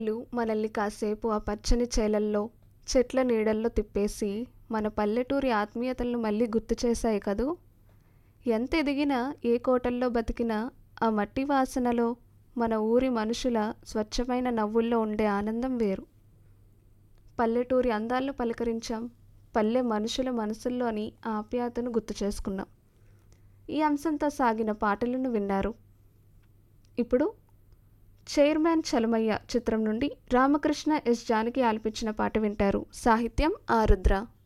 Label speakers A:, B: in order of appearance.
A: లు మనల్ని కాసేపు ఆ పచ్చని చేలల్లో చెట్ల నీడల్లో తిప్పేసి మన పల్లెటూరి ఆత్మీయతలను మళ్ళీ గుర్తు చేశాయి కదూ ఎంత ఎదిగినా ఏ కోటల్లో బతికినా ఆ మట్టి వాసనలో మన ఊరి మనుషుల స్వచ్ఛమైన నవ్వుల్లో ఉండే ఆనందం వేరు పల్లెటూరి అందాలను పలకరించాం పల్లె మనుషుల మనసుల్లోని ఆప్యాయతను గుర్తు చేసుకున్నాం ఈ అంశంతో సాగిన పాటలను విన్నారు ఇప్పుడు చైర్మన్ చలమయ్య చిత్రం నుండి రామకృష్ణ ఎస్ జానకి ఆలపించిన పాట వింటారు సాహిత్యం ఆరుద్ర